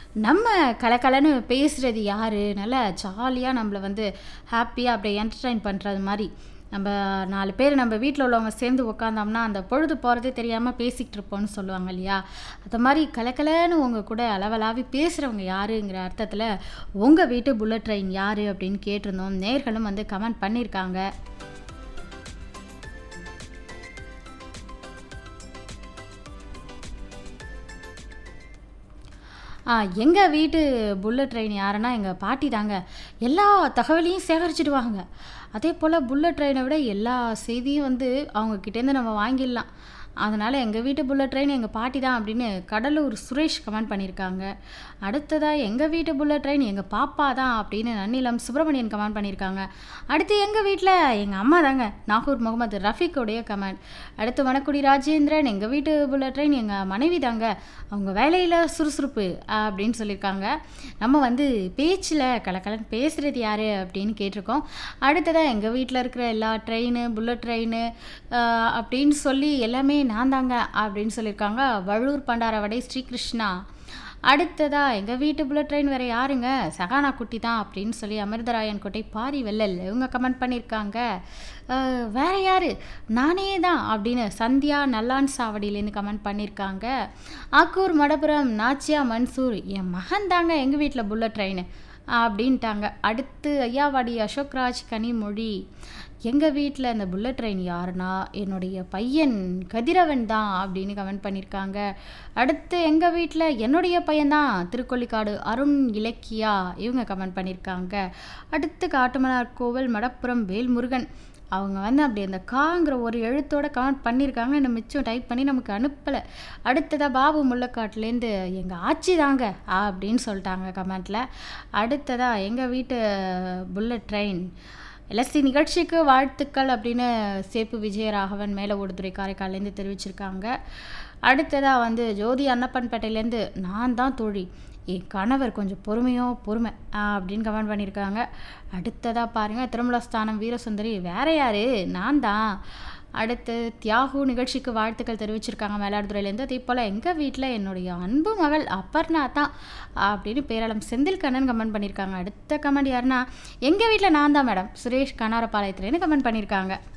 நம்ம கலகலன்னு பேசுறது யாரு? நல்லா ஜாலியா நம்மள வந்து ஹேப்பியா அப்படியே என்டர்டெயின் பண்றது மாரி. நம்ப 4 பேர் நம்ம வீட்ல உள்ளவங்க சேர்ந்து உட்காந்தோம்னா, அந்த பொழுது போறதே தெரியாம பேசிக்கிட்டு இருப்போம்னு சொல்லுவாங்க இல்லையா? அது மாரி கலகலன்னு உங்க கூட அளவலாவி பேசுறவங்க யாருங்கிற அர்த்தத்தில, உங்க வீட்டு புல்லட் ட்ரெயின் யாரு? அப்படின்னு கேட்டிருந்தோம். நேயர்களும் வந்து கமெண்ட் பண்ணியிருக்காங்க. ஆ எங்க வீட்டு புல்லட் ட்ரெயின் யாருன்னா, எங்க பாட்டி தாங்க. எல்லா தகவலையும் சேகரிச்சுடுவாங்க. அதேபோல புல்லட் ட்ரெயின விட எல்லா செய்தியும் வந்து அவங்க கிட்டேருந்து நம்ம வாங்கிடலாம். அதனால எங்க வீட்டு புல்லட் ட்ரெயின் எங்க பாட்டி தான் அப்படின்னு கடலூர் சுரேஷ் கமெண்ட் பண்ணியிருக்காங்க. அடுத்ததா எங்க வீட்டு புல்லட் ட்ரெயின் எங்க பாப்பா தான் அப்படின்னு நன்னிலம் சுப்பிரமணியன் கமெண்ட் பண்ணியிருக்காங்க. அடுத்து எங்க வீட்ல எங்க அம்மா தாங்க. நாகூர் முகமது ரஃபீக்குடைய கமெண்ட். அடுத்து வனக்குடி ராஜேந்திரன் எங்க வீட்டு புல்லட் ட்ரெயின் எங்க மனைவி தாங்க. அவங்க வேலையில சுறுசுறுப்பு அப்படின்னு சொல்லியிருக்காங்க. நம்ம வந்து பேச்சுல கலகலன்னு பேசுறது யாரு? அப்படின்னு கேட்டிருக்கோம். அடுத்ததா எங்க வீட்ல இருக்கிற எல்லா ட்ரெயினு, புல்லட் ட்ரெயினு அ அப்படின்னு சொல்லி எல்லாமே நான் தாங்க அப்படின்னு சொல்லியிருக்காங்க. வழூர் பண்டாரவடை ஸ்ரீகிருஷ்ணா. அடுத்ததா எங்க வீட்டு புல்லட் ட்ரெயின் வேற யாருங்க? சகானா குட்டி தான் அப்படின்னு சொல்லி அமிர்தராயன் கோட்டை பாரி வெள்ளல் இவங்க கமெண்ட் பண்ணியிருக்காங்க. அ வேற யாரு? நானே தான் அப்படின்னு சந்தியா நல்லான் சாவடியிலேருந்து கமெண்ட் பண்ணியிருக்காங்க. ஆக்கூர் மடப்புரம் நாச்சியா மன்சூர் என் மகன் தாங்க எங்க வீட்ல புல்லட் ட்ரெயினு அப்படின்ட்டாங்க. அடுத்து ஐயாவாடி அசோக்ராஜ் கனிமொழி. எங்க வீட்ல இந்த புல்லட் ட்ரெயின் யாருன்னா, என்னுடைய பையன் கதிரவன் தான் அப்படின்னு கமெண்ட் பண்ணியிருக்காங்க. அடுத்து எங்க வீட்ல என்னுடைய பையன் தான் திருக்கொள்ளிக்காடு அருண் இலக்கியா இவங்க கமெண்ட் பண்ணியிருக்காங்க. அடுத்து காட்டுமன்னார் கோவில் மடப்புரம் வேல்முருகன். அவங்க வந்து அப்படி அந்த காங்கிற ஒரு எழுத்தோட கமெண்ட் பண்ணியிருக்காங்க. இன்னும் மிச்சம் டைப் பண்ணி நமக்கு அனுப்பல. அடுத்ததா பாபு முள்ளக்காட்டுலேருந்து எங்க ஆச்சி தாங்க அப்படின்னு சொல்லிட்டாங்க கமெண்ட்ல. அடுத்ததா எங்க வீட்டு புல்லட் ட்ரெயின் எல்எஸ்சி நிகழ்ச்சிக்கு வாழ்த்துக்கள் அப்படின்னு சேப்பு விஜயராகவன் மேல ஓடுதுறை காரைக்கால்லேருந்து தெரிவிச்சிருக்காங்க. அடுத்ததா வந்து ஜோதி அன்னப்பன்பேட்டையிலேருந்து நான் தான் தோழி. என் கணவர் கொஞ்சம் பொறுமையோ பொறுமை அப்படின்னு கமெண்ட் பண்ணியிருக்காங்க. அடுத்ததா பாருங்க திருமலஸ்தானம் வீரசுந்தரி வேற யாரு? நான் தான். அடுத்து தியாகு நிகழ்ச்சிக்கு வாழ்த்துக்கள் தெரிவிச்சிருக்காங்க மயிலாடுதுறையிலேருந்து. அதேபோல எங்க வீட்ல என்னுடைய அன்பு மகள் அபர்ணா தான் அப்படின்னு பேரளம் செந்தில்கண்ணன் கமெண்ட் பண்ணியிருக்காங்க. அடுத்த கமெண்ட் யாருன்னா, எங்க வீட்ல நான் தான் மேடம் சுரேஷ் கனாரப்பாளையத்துலேருந்து கமெண்ட் பண்ணியிருக்காங்க.